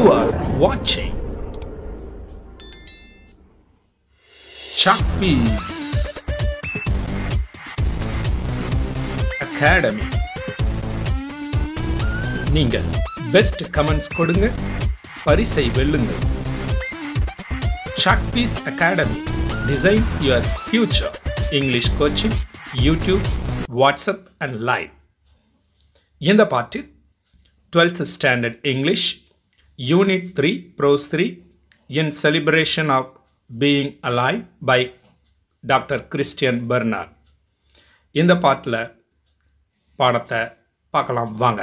You are watching Chuckpies Academy. நீங்கள் best comments கொடுங்க பரிசை வெல்லுங்கள் Chuckpies Academy. Design your future. English coaching, YouTube, WhatsApp and live. இந்த பாட்டில் 12th Standard English, Unit 3, Prose 3, in celebration of being alive by Dr. Christian Bernard. இந்த பாட்டில் பாடத்தை பார்க்கலாம் வாங்க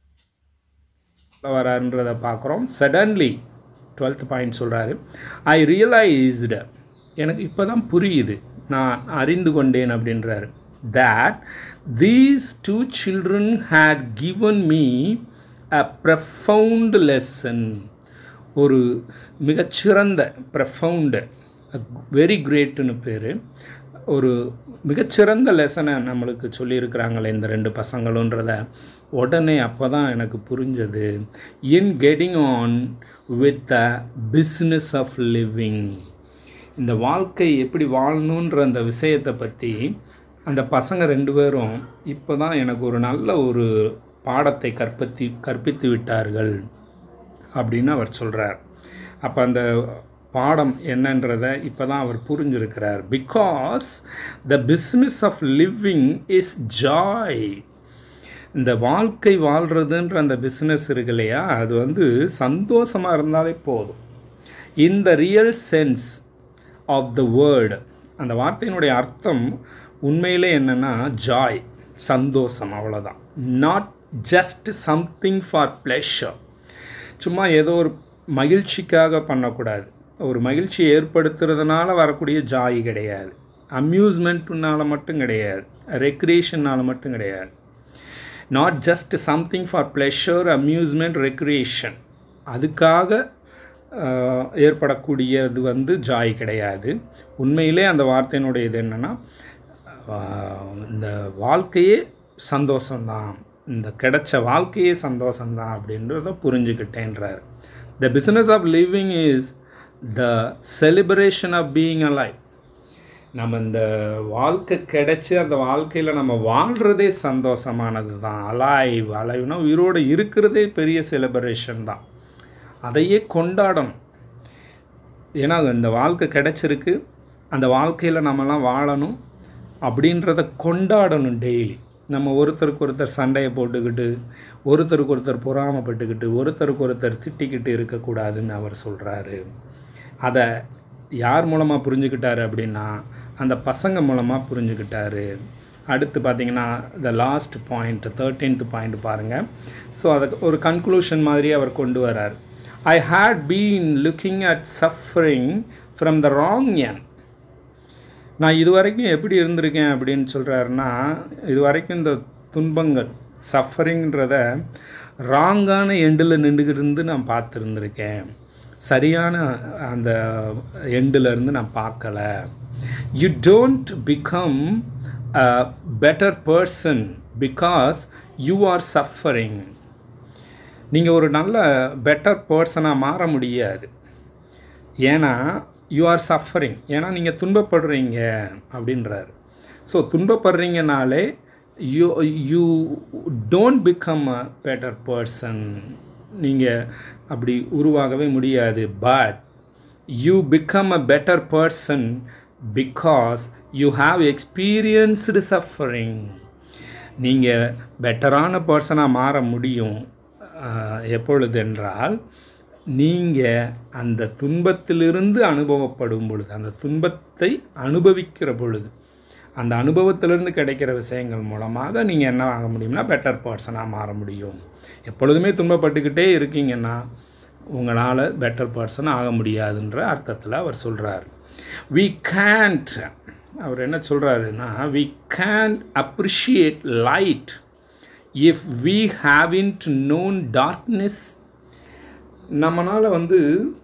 வரான்றதை பார்க்குறோம் suddenly twelfth point சொல்கிறாரு ஐ ரியலைஸ்டு எனக்கு இப்போ தான் புரியுது நான் அறிந்து கொண்டேன் அப்படின்றாரு that these two children had given me a profound lesson ஒரு மிகச்சிறந்த ப்ரஃபவுண்டு வெரி கிரேட்டுன்னு பேர் ஒரு மிகச்சிறந்த லெசனை நம்மளுக்கு சொல்லியிருக்கிறாங்களே இந்த ரெண்டு பசங்களுன்றத உடனே அப்போ தான் எனக்கு புரிஞ்சது in getting on with the business of living இந்த வாழ்க்கை எப்படி வாழணுன்ற அந்த விஷயத்தை பற்றி அந்த பசங்க ரெண்டு பேரும் இப்போ தான் எனக்கு ஒரு நல்ல ஒரு பாடத்தை கற்பித்து கற்பித்து விட்டார்கள் அப்படின்னு அவர் சொல்கிறார் அப்போ அந்த பாடம் என்னன்றதை இப்போ தான் அவர் புரிஞ்சிருக்கிறார் because the business of living is joy இந்த வாழ்க்கை வாழ்கிறதுன்ற அந்த பிஸ்னஸ் இருக்கு இல்லையா அது வந்து சந்தோஷமாக இருந்தாலே போதும் in the real sense of the word அந்த வார்த்தையினுடைய அர்த்தம் உண்மையிலே என்னென்னா ஜாய் சந்தோஷம் அவ்வளோதான் not just something for pleasure சும்மா ஏதோ ஒரு மகிழ்ச்சிக்காக பண்ணக்கூடாது ஒரு மகிழ்ச்சி ஏற்படுத்துறதுனால வரக்கூடிய ஜாய் கிடையாது அம்யூஸ்மெண்ட்னால மட்டும் கிடையாது ரெக்ரியேஷனால் மட்டும் கிடையாது not just something for pleasure amusement recreation அதுக்காக ஆஹ், ஏற்படக்கூடியது வந்து ஜாய் கிடையாது உண்மையிலே அந்த வார்த்தையினுடைய இது என்னென்னா இந்த வாழ்க்கையே சந்தோஷம்தான் இந்த கிடைச்ச வாழ்க்கையே சந்தோஷம்தான் அப்படின்றத புரிஞ்சுக்கிட்டேன்றார் the business of living is the celebration of being alive நம்ம இந்த வாழ்க்கை கிடைச்சி அந்த வாழ்க்கையில் நம்ம வாழ்கிறதே சந்தோஷமானது தான் அலைவ் அலைவ்னா உயிரோடு இருக்கிறதே பெரிய செலிப்ரேஷன் தான் அதையே கொண்டாடணும் ஏன்னா இந்த வாழ்க்கை கிடைச்சிருக்கு அந்த வாழ்க்கையில் நம்மலாம் வாழணும் அப்படின்றத கொண்டாடணும் டெய்லி நம்ம ஒருத்தருக்கு ஒருத்தர் சண்டையை போட்டுக்கிட்டு ஒருத்தருக்கு ஒருத்தர் பொறாமப்பட்டுக்கிட்டு ஒருத்தருக்கு ஒருத்தர் திட்டிக்கிட்டு இருக்கக்கூடாதுன்னு அவர் சொல்கிறாரு அதை யார் மூலமாக புரிஞ்சுக்கிட்டாரு அப்படின்னா அந்த பசங்க மூலமாக புரிஞ்சுக்கிட்டாரு அடுத்து பார்த்தீங்கன்னா the last point thirteenth point பாருங்கள் ஸோ அதை ஒரு கன்க்ளூஷன் மாதிரி அவர் கொண்டு வரார் I had been looking at suffering from the wrong end நான் இது வரைக்கும் எப்படி இருந்திருக்கேன் அப்படின்னு சொல்கிறாருன்னா இது வரைக்கும் இந்த துன்பங்கள் சஃபரிங்கிறத ராங்கான எண்டில் நின்றுக்கிட்டு இருந்து நான் பார்த்துருந்துருக்கேன் சரியான அந்த எண்டில் இருந்து நான் பார்க்கல you don't become a better person because you are suffering நீங்கள் ஒரு நல்ல பெட்டர் பர்சனாக மாற முடியாது ஏன்னா யூ ஆர் சஃபரிங் ஏன்னா நீங்கள் துன்பப்படுறீங்க அப்படின்றாரு ஸோ துன்பப்படுறீங்கனாலே you you don't become a better person நீங்கள் அப்படி உருவாகவே முடியாது but you become a better person because you have experienced suffering நீங்கள் பெட்டரான பர்சனாக மாற முடியும் ஆஹ், எப்பொழுது என்றால் நீங்கள் அந்த துன்பத்திலிருந்து அனுபவப்படும் பொழுது அந்த துன்பத்தை அனுபவிக்கிற பொழுது அந்த அனுபவத்திலிருந்து கிடைக்கிற விஷயங்கள் மூலமாக நீங்கள் என்ன ஆக முடியும்னா பெட்டர் பர்சனாக மாற முடியும் எப்பொழுதுமே துன்பப்பட்டுக்கிட்டே இருக்கீங்கன்னா உங்களால் பெட்டர் பர்சன் ஆக முடியாதுன்ற அர்த்தத்தில் அவர் சொல்கிறார் வி can't அவர் என்ன சொல்கிறாருன்னா we can't appreciate light if we haven't known darkness நம்மளால் வந்து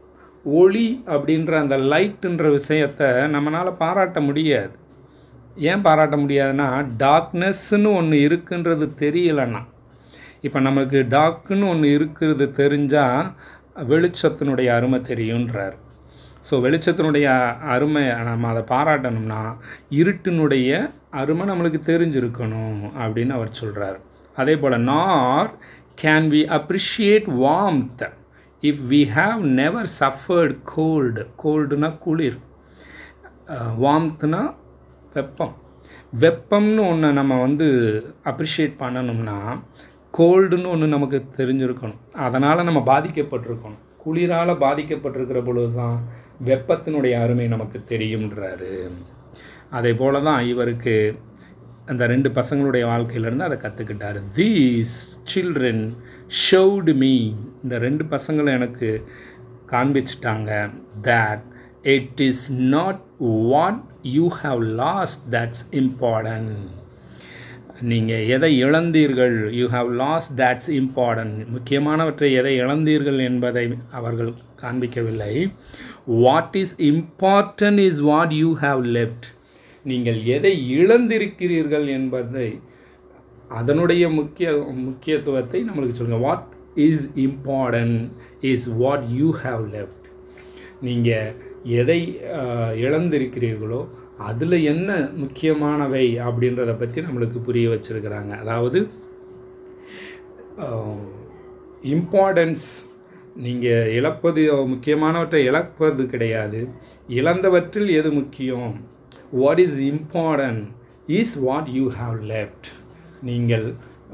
ஒளி அப்படின்ற அந்த லைட்டுன்ற விஷயத்தை நம்மளால் பாராட்ட முடியாது ஏன் பாராட்ட முடியாதுன்னா டார்க்னஸ்ன்னு ஒன்று இருக்குன்றது தெரியலைன்னா இப்போ நமக்கு டார்க்குன்னு ஒன்று இருக்கிறது தெரிஞ்சால் வெளிச்சத்தினுடைய அருமை தெரியுன்றார் ஸோ வெளிச்சத்தினுடைய அருமை நம்ம அதை பாராட்டணும்னா இருட்டினுடைய அருமை நம்மளுக்கு தெரிஞ்சிருக்கணும் அப்படின்னு அவர் சொல்கிறார் அதே போல் nor can we appreciate warmth if we have never suffered cold கோல்டுனா குளிர் வார்ம்த்னா வெப்பம் வெப்பம்னு ஒன்று நம்ம வந்து அப்ரிஷியேட் பண்ணணும்னா கோல்டுன்னு ஒன்று நமக்கு தெரிஞ்சிருக்கணும் அதனால் நம்ம பாதிக்கப்பட்டிருக்கணும் குளிரால் பாதிக்கப்பட்டிருக்கிற பொழுது தான் வெப்பத்தினுடைய அருமை நமக்கு தெரியும்ன்றாரு அதே போல தான் இவருக்கு அந்த ரெண்டு பசங்களுடைய வாழ்க்கையிலேருந்து அதை கற்றுக்கிட்டாரு தீஸ் சில்ட்ரன் ஷவுடு மீ இந்த ரெண்டு பசங்களும் எனக்கு காண்பிச்சிட்டாங்க that it is not what you have lost that's important நீங்கள் எதை இழந்தீர்கள் you have lost that's important முக்கியமானவற்றை எதை இழந்தீர்கள் என்பதை அவர்கள் காண்பிக்கவில்லை what is important is what you have left நீங்கள் எதை இழந்திருக்கிறீர்கள் என்பதை அதனுடைய முக்கிய முக்கியத்துவத்தை நம்மளுக்கு சொல்லுங்கள் what is important is what you have left நீங்கள் எதை இழந்திருக்கிறீர்களோ அதில் என்ன முக்கியமானவை அப்படின்றத பற்றி நம்மளுக்கு புரிய வச்சுருக்கிறாங்க அதாவது இம்பார்ட்டன்ஸ் நீங்கள் இழப்பது முக்கியமானவற்றை இழப்பது கிடையாது இழந்தவற்றில் எது முக்கியம் what is important is what you have left நீங்கள்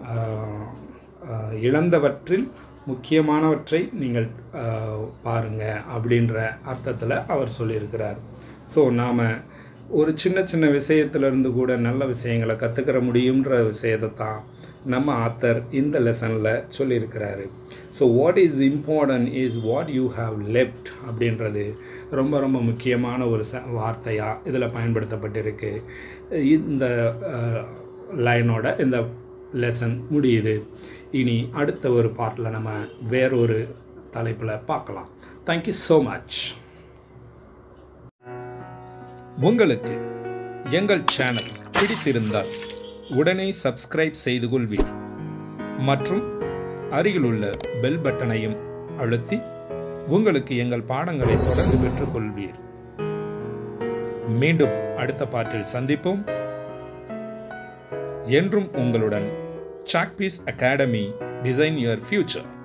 இழந்தவற்றில் முக்கியமானவற்றை நீங்கள் பாருங்கள் அப்படின்ற அர்த்தத்தில் அவர் சொல்லியிருக்கிறார் ஸோ நாம் ஒரு சின்ன சின்ன விஷயத்துலேருந்து கூட நல்ல விஷயங்களை கற்றுக்கிற முடியுன்ற விஷயத்தை தான் நம்ம ஆத்தர் இந்த லெசனில் சொல்லியிருக்கிறாரு so what is important is what you have left அப்படின்றது ரொம்ப ரொம்ப முக்கியமான ஒரு ச வார்த்தையாக இதில் பயன்படுத்தப்பட்டிருக்கு இந்த லைனோட இந்த லெசன் முடியுது இனி அடுத்த ஒரு பார்ட்டில் நம்ம வேறொரு தலைப்பில் பார்க்கலாம் தேங்க்யூ ஸோ மச் உங்களுக்கு எங்கள் சேனல் பிடித்திருந்தால் உடனே சப்ஸ்கிரைப் செய்து கொள்வீர் மற்றும் அருகிலுள்ள பெல் பட்டனையும் அழுத்தி உங்களுக்கு எங்கள் பாடங்களை தொடர்ந்து பெற்றுக்கொள்வீர் மீண்டும் அடுத்த பாட்டில் சந்திப்போம் என்றும் உங்களுடன் Chalkpiece Academy design your future